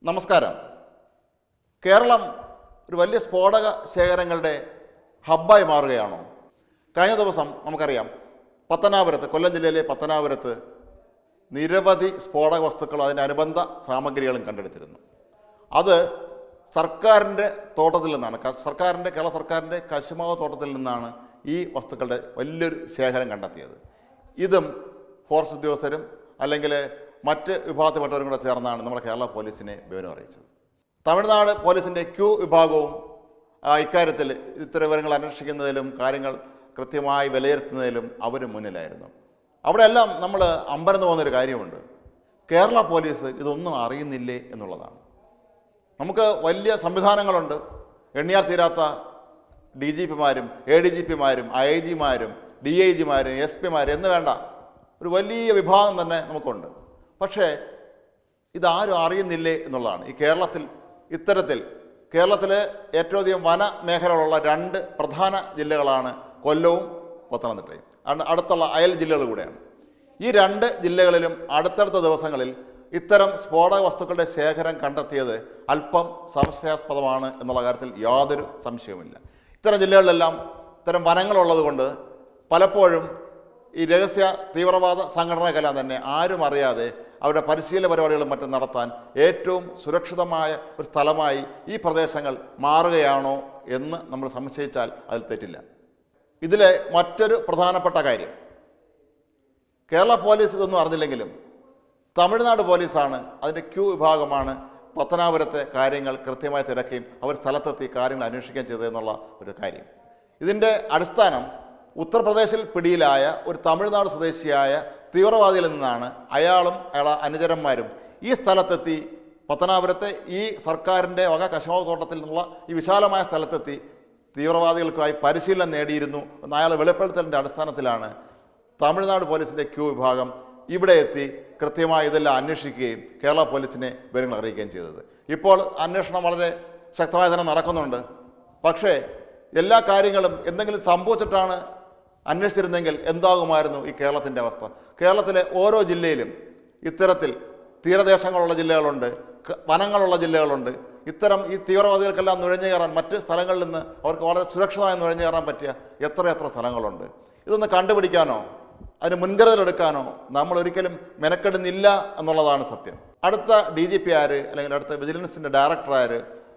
നമസ്കാരം കേരളം ഒരു വലിയ സ്ഫോടക ശേഖരങ്ങളുടെ ഹബ്ബായി മാറുകയാണോ കഴിഞ്ഞ ദിവസം നമുക്കറിയാം പത്തനാപുരത്ത് കൊല്ലം ജില്ലയിലെ പത്തനാപുരത്ത് നിരവധി സ്ഫോടക വസ്തുക്കളും അതിൻ്റെ അനുബന്ധ സാമഗ്രികളും കണ്ടെടുത്തിരുന്നു അത് സർക്കാരിൻ്റെ തോട്ടത്തിൽ നിന്നാണ് ക- സർക്കാരിൻ്റെ കേരള സർക്കാരിൻ്റെ കശുമാവ് തോട്ടത്തിൽ നിന്നാണ് ഈ വസ്തുക്കളുടെ വലിയൊരു ശേഖരം കണ്ടെത്തിയത് ഇതും ഫോറസ്റ്റ് ഉദ്യോഗസ്ഥരും അല്ലെങ്കിൽ മറ്റ് വിഭാഗത്തിൽപ്പെട്ടവരും കൂടെ ചേർന്നാണ് നമ്മുടെ കേരള പോലീസിനെ വിവരം അറിയിച്ചത് തമിഴ്നാട് പോലീസിൻ്റെ ക്യൂ വിഭാഗവും ആ, ഇക്കാര്യത്തിൽ ഇത്തരം വിവരങ്ങൾ അന്വേഷിക്കുന്നതിലും കാര്യങ്ങൾ കൃത്യമായി വിലയിരുത്തുന്നതിലും അവർ മുന്നിലായിരുന്നു അവിടെയെല്ലാം നമ്മൾ അമ്പരന്ന് പോകുന്നൊരു കാര്യമുണ്ട് കേരള പോലീസ് ഇതൊന്നും അറിയുന്നില്ലേ എന്നുള്ളതാണ് നമുക്ക് വലിയ സംവിധാനങ്ങളുണ്ട് എണ്ണിയാൽ തീരാത്ത ഡി ജി പിമാരും എ ഡി ജി പിമാരും ഐ ജിമാരും ഡി ഐ ജിമാരും എസ് പിമാരും എന്ന് വേണ്ട ഒരു വലിയ വിഭാഗം തന്നെ നമുക്കുണ്ട് പക്ഷേ ഇതാരും അറിയുന്നില്ലേ എന്നുള്ളതാണ് ഈ കേരളത്തിൽ ഇത്തരത്തിൽ കേരളത്തിലെ ഏറ്റവും അധികം വന മേഖലകളുള്ള രണ്ട് പ്രധാന ജില്ലകളാണ് കൊല്ലവും പത്തനംതിട്ടയും അണ് അടുത്തുള്ള അയൽ ജില്ലകൾ കൂടെയാണ് ഈ രണ്ട് ജില്ലകളിലും അടുത്തടുത്ത ദിവസങ്ങളിൽ ഇത്തരം സ്ഫോടക വസ്തുക്കളുടെ ശേഖരം കണ്ടെത്തിയത് അല്പം സംശയാസ്പദമാണ് എന്നുള്ള കാര്യത്തിൽ യാതൊരു സംശയവുമില്ല ഇത്തരം ജില്ലകളിലെല്ലാം ഇത്തരം വനങ്ങളുള്ളത് കൊണ്ട് പലപ്പോഴും ഈ രഹസ്യ തീവ്രവാദ സംഘടനകളെല്ലാം തന്നെ ആരും അറിയാതെ അവരുടെ പരിശീലന പരിപാടികളും മറ്റും നടത്താൻ ഏറ്റവും സുരക്ഷിതമായ ഒരു സ്ഥലമായി ഈ പ്രദേശങ്ങൾ മാറുകയാണോ എന്ന് നമ്മൾ സംശയിച്ചാൽ അതിൽ തെറ്റില്ല ഇതിലെ മറ്റൊരു പ്രധാനപ്പെട്ട കാര്യം കേരള പോലീസ് ഇതൊന്നും അറിഞ്ഞില്ലെങ്കിലും തമിഴ്നാട് പോലീസാണ് അതിൻ്റെ ക്യൂ വിഭാഗമാണ് പത്തനാപുരത്തെ കാര്യങ്ങൾ കൃത്യമായി തിരക്കുകയും അവർ സ്ഥലത്തെത്തി കാര്യങ്ങൾ അന്വേഷിക്കുകയും ചെയ്തതെന്നുള്ള ഒരു കാര്യം ഇതിൻ്റെ അടിസ്ഥാനം ഉത്തർപ്രദേശിൽ പിടിയിലായ ഒരു തമിഴ്നാട് സ്വദേശിയായ തീവ്രവാദിയിൽ നിന്നാണ് അയാളും അയാളെ അനുചരന്മാരും ഈ സ്ഥലത്തെത്തി പത്തനാപുരത്തെ ഈ സർക്കാരിൻ്റെ വക കശമാവ് തോട്ടത്തിൽ നിന്നുള്ള ഈ വിശാലമായ സ്ഥലത്തെത്തി തീവ്രവാദികൾക്കായി പരിശീലനം നേടിയിരുന്നു എന്ന് അയാൾ വെളിപ്പെടുത്തലിൻ്റെ അടിസ്ഥാനത്തിലാണ് തമിഴ്നാട് പോലീസിൻ്റെ ക്യൂ വിഭാഗം ഇവിടെ എത്തി കൃത്യമായി ഇതെല്ലാം അന്വേഷിക്കുകയും കേരള പോലീസിനെ വിവരങ്ങൾ അറിയിക്കുകയും ചെയ്തത് ഇപ്പോൾ അന്വേഷണം വളരെ ശക്തമായി തന്നെ നടക്കുന്നുണ്ട് പക്ഷേ എല്ലാ കാര്യങ്ങളും എന്തെങ്കിലും സംഭവിച്ചിട്ടാണ് അന്വേഷിച്ചിരുന്നെങ്കിൽ എന്താകുമായിരുന്നു ഈ കേരളത്തിൻ്റെ അവസ്ഥ കേരളത്തിലെ ഓരോ ജില്ലയിലും ഇത്തരത്തിൽ തീരദേശങ്ങളുള്ള ജില്ലകളുണ്ട് ക- വനങ്ങളുള്ള ജില്ലകളുണ്ട് ഇത്തരം ഈ തീവ്രവാദികൾക്കെല്ലാം നുഴഞ്ഞു കയറാൻ മറ്റ് സ്ഥലങ്ങളിൽ നിന്ന് അവർക്ക് വളരെ സുരക്ഷിതമായി നുഴഞ്ഞു കയറാൻ പറ്റിയ എത്ര എത്ര സ്ഥലങ്ങളുണ്ട് ഇതൊന്ന് കണ്ടുപിടിക്കാനോ അതിന് മുൻകരുതലെടുക്കാനോ നമ്മൾ ഒരിക്കലും മെനക്കെടുന്നില്ല എന്നുള്ളതാണ് സത്യം അടുത്ത ഡി ജി പി ആര് അല്ലെങ്കിൽ അടുത്ത വിജിലൻസിൻ്റെ ഡയറക്ടർ ആര്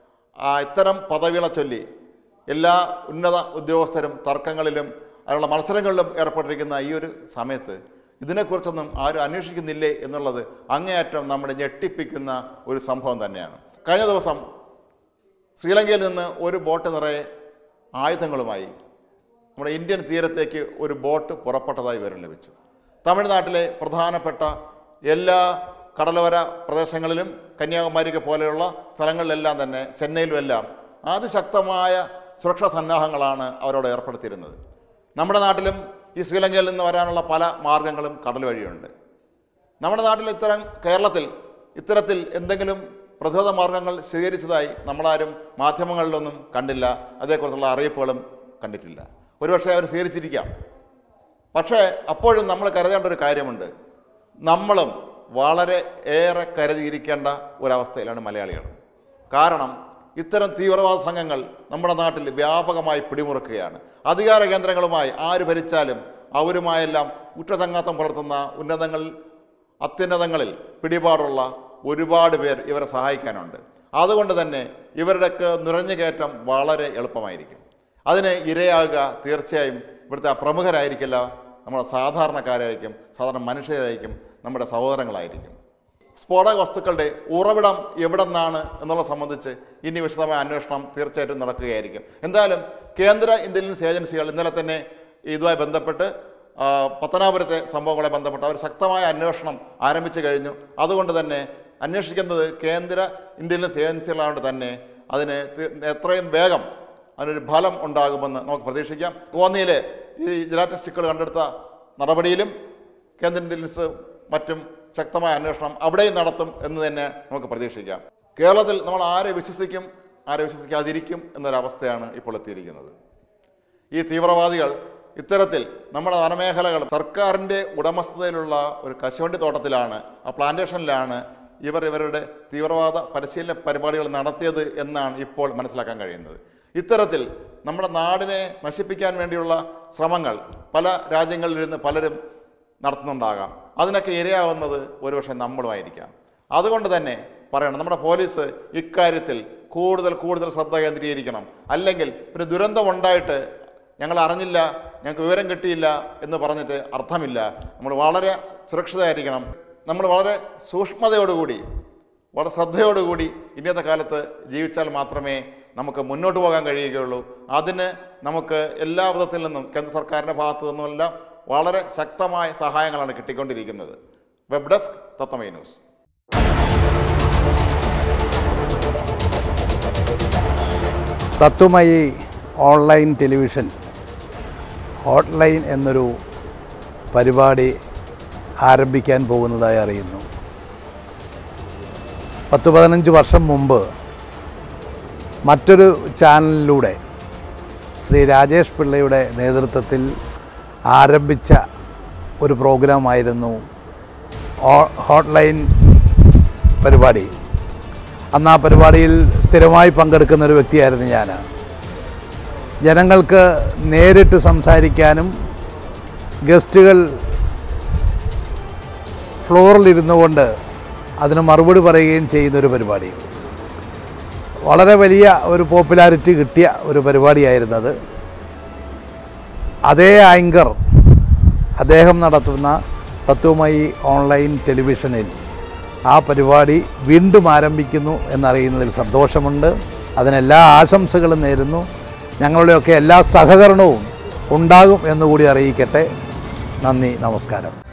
ആ ഇത്തരം പദവികളെ ചൊല്ലി എല്ലാ ഉന്നത ഉദ്യോഗസ്ഥരും തർക്കങ്ങളിലും അതിനുള്ള മത്സരങ്ങളിലും ഏർപ്പെട്ടിരിക്കുന്ന ഈ ഒരു സമയത്ത് ഇതിനെക്കുറിച്ചൊന്നും ആരും അന്വേഷിക്കുന്നില്ലേ എന്നുള്ളത് അങ്ങേയറ്റം നമ്മളെ ഞെട്ടിപ്പിക്കുന്ന ഒരു സംഭവം തന്നെയാണ് കഴിഞ്ഞ ദിവസം ശ്രീലങ്കയിൽ നിന്ന് ഒരു ബോട്ട് നിറയെ ആയുധങ്ങളുമായി നമ്മുടെ ഇന്ത്യൻ തീരത്തേക്ക് ഒരു ബോട്ട് പുറപ്പെട്ടതായി വിവരം ലഭിച്ചു തമിഴ്നാട്ടിലെ പ്രധാനപ്പെട്ട എല്ലാ കടലോര പ്രദേശങ്ങളിലും കന്യാകുമാരിക്ക് പോലെയുള്ള സ്ഥലങ്ങളിലെല്ലാം തന്നെ ചെന്നൈയിലുമെല്ലാം അതിശക്തമായ സുരക്ഷാ സന്നാഹങ്ങളാണ് അവരോട് ഏർപ്പെടുത്തിയിരുന്നത് നമ്മുടെ നാട്ടിലും ഈ ശ്രീലങ്കയിൽ നിന്ന് വരാനുള്ള പല മാർഗങ്ങളും കടൽ വഴിയുണ്ട് നമ്മുടെ നാട്ടിൽ ഇത്തരം കേരളത്തിൽ ഇത്തരത്തിൽ എന്തെങ്കിലും പ്രതിരോധ മാർഗങ്ങൾ സ്വീകരിച്ചതായി നമ്മളാരും മാധ്യമങ്ങളിലൊന്നും കണ്ടില്ല അതേക്കുറിച്ചുള്ള അറിയിപ്പുകളും കണ്ടിട്ടില്ല ഒരുപക്ഷെ അവർ സ്വീകരിച്ചിരിക്കാം പക്ഷേ അപ്പോഴും നമ്മൾ കരുതേണ്ട ഒരു കാര്യമുണ്ട് നമ്മളും വളരെ ഏറെ കരുതിയിരിക്കേണ്ട ഒരവസ്ഥയിലാണ് മലയാളികൾ കാരണം ഇത്തരം തീവ്രവാദ സംഘങ്ങൾ നമ്മുടെ നാട്ടിൽ വ്യാപകമായി പിടിമുറുക്കുകയാണ് അധികാര കേന്ദ്രങ്ങളുമായി ആര് ഭരിച്ചാലും അവരുമായെല്ലാം ഉറ്റചങ്ങാത്തം പുലർത്തുന്ന ഉന്നതങ്ങളിൽ അത്യുന്നതങ്ങളിൽ പിടിപാടുള്ള ഒരുപാട് പേർ ഇവരെ സഹായിക്കാനുണ്ട് അതുകൊണ്ട് തന്നെ ഇവരുടെയൊക്കെ നുരഞ്ഞുകയറ്റം വളരെ എളുപ്പമായിരിക്കും അതിന് ഇരയാകുക തീർച്ചയായും ഇവിടുത്തെ പ്രമുഖരായിരിക്കില്ല നമ്മുടെ സാധാരണക്കാരായിരിക്കും സാധാരണ മനുഷ്യരായിരിക്കും നമ്മുടെ സഹോദരങ്ങളായിരിക്കും സ്ഫോടക വസ്തുക്കളുടെ ഉറവിടം എവിടെ നിന്നാണ് എന്നുള്ളത് സംബന്ധിച്ച് ഇനി വിശദമായ അന്വേഷണം തീർച്ചയായിട്ടും നടക്കുകയായിരിക്കും എന്തായാലും കേന്ദ്ര ഇൻ്റലിജൻസ് ഏജൻസികൾ ഇന്നലെ തന്നെ ഇതുമായി ബന്ധപ്പെട്ട് ആ, പത്തനാപുരത്തെ സംഭവങ്ങളെ ബന്ധപ്പെട്ട് അവർ ശക്തമായ അന്വേഷണം ആരംഭിച്ചു കഴിഞ്ഞു അതുകൊണ്ട് തന്നെ അന്വേഷിക്കുന്നത് കേന്ദ്ര ഇൻ്റലിജൻസ് ഏജൻസികളായതുകൊണ്ട് തന്നെ അതിന് തി- എത്രയും വേഗം അതിനൊരു ഫലം ഉണ്ടാകുമെന്ന് നമുക്ക് പ്രതീക്ഷിക്കാം കോന്നിയിൽ ഈ ജലാറ്റിൻ സ്റ്റിക്കുകൾ കണ്ടെടുത്ത നടപടിയിലും കേന്ദ്ര ഇൻ്റലിജൻസ് മറ്റും ശക്തമായ അന്വേഷണം അവിടെയും നടത്തും എന്ന് തന്നെ നമുക്ക് പ്രതീക്ഷിക്കാം കേരളത്തിൽ നമ്മൾ ആരെ വിശ്വസിക്കും ആരെ വിശ്വസിക്കാതിരിക്കും എന്നൊരവസ്ഥയാണ് ഇപ്പോൾ എത്തിയിരിക്കുന്നത് ഈ തീവ്രവാദികൾ ഇത്തരത്തിൽ നമ്മുടെ വനമേഖലകൾ സർക്കാരിൻ്റെ ഉടമസ്ഥതയിലുള്ള ഒരു കശുവണ്ടി തോട്ടത്തിലാണ് ആ പ്ലാന്റേഷനിലാണ് ഇവർ ഇവരുടെ തീവ്രവാദ പരിശീലന പരിപാടികൾ നടത്തിയത് എന്നാണ് ഇപ്പോൾ മനസ്സിലാക്കാൻ കഴിയുന്നത് ഇത്തരത്തിൽ നമ്മുടെ നാടിനെ നശിപ്പിക്കാൻ വേണ്ടിയുള്ള ശ്രമങ്ങൾ പല രാജ്യങ്ങളിലിരുന്ന് പലരും നടത്തുന്നുണ്ടാകാം അതിനൊക്കെ ഇരയാവുന്നത് ഒരുപക്ഷെ നമ്മളുമായിരിക്കാം അതുകൊണ്ട് തന്നെ പറയണം നമ്മുടെ പോലീസ് ഇക്കാര്യത്തിൽ കൂടുതൽ കൂടുതൽ ശ്രദ്ധ കേന്ദ്രീകരിക്കണം അല്ലെങ്കിൽ ഒരു ദുരന്തം ഉണ്ടായിട്ട് ഞങ്ങൾ അറിഞ്ഞില്ല ഞങ്ങൾക്ക് വിവരം കിട്ടിയില്ല എന്ന് പറഞ്ഞിട്ട് അർത്ഥമില്ല നമ്മൾ വളരെ സുരക്ഷിതമായിരിക്കണം നമ്മൾ വളരെ സൂക്ഷ്മതയോടുകൂടി വളരെ ശ്രദ്ധയോടുകൂടി ഇന്നത്തെ കാലത്ത് ജീവിച്ചാൽ മാത്രമേ നമുക്ക് മുന്നോട്ട് പോകാൻ കഴിയുകയുള്ളൂ അതിന് നമുക്ക് എല്ലാ വിധത്തിൽ നിന്നും കേന്ദ്ര സർക്കാരിൻ്റെ ഭാഗത്തു നിന്നുമെല്ലാം വളരെ ശക്തമായ സഹായങ്ങളാണ് കിട്ടിക്കൊണ്ടിരിക്കുന്നത് web desk Tatwamayi news Tatwamayi online television hotline എന്നൊരു പരിപാടി ആരംഭിക്കാൻ പോകുന്നതായി അറിയുന്നു പത്ത് പതിനഞ്ച് വർഷം മുമ്പ് മറ്റൊരു ചാനലിലൂടെ ശ്രീ രാജേഷ് പിള്ളയുടെ നേതൃത്വത്തിൽ ആരംഭിച്ച ഒരു പ്രോഗ്രാമായിരുന്നു ഓ- ഹോട്ട്ലൈൻ പരിപാടി അന്ന് ആ പരിപാടിയിൽ സ്ഥിരമായി പങ്കെടുക്കുന്ന ഒരു വ്യക്തിയായിരുന്നു ഞാൻ ജനങ്ങൾക്ക് നേരിട്ട് സംസാരിക്കാനും ഗസ്റ്റുകൾ ഫ്ലോറിലിരുന്നു കൊണ്ട് അതിന് മറുപടി പറയുകയും ചെയ്യുന്നൊരു പരിപാടി വളരെ വലിയ ഒരു പോപ്പുലാരിറ്റി കിട്ടിയ ഒരു പരിപാടിയായിരുന്നത് അതേ ആങ്കർ അദ്ദേഹം നടത്തുന്ന തത്വമയി ഓൺലൈൻ ടെലിവിഷനിൽ ആ പരിപാടി വീണ്ടും ആരംഭിക്കുന്നു എന്നറിയുന്നതിൽ സന്തോഷമുണ്ട് അതിനെല്ലാ ആശംസകളും നേരുന്നു ഞങ്ങളുടെയൊക്കെ എല്ലാ സഹകരണവും ഉണ്ടാകും എന്നുകൂടി അറിയിക്കട്ടെ നന്ദി നമസ്കാരം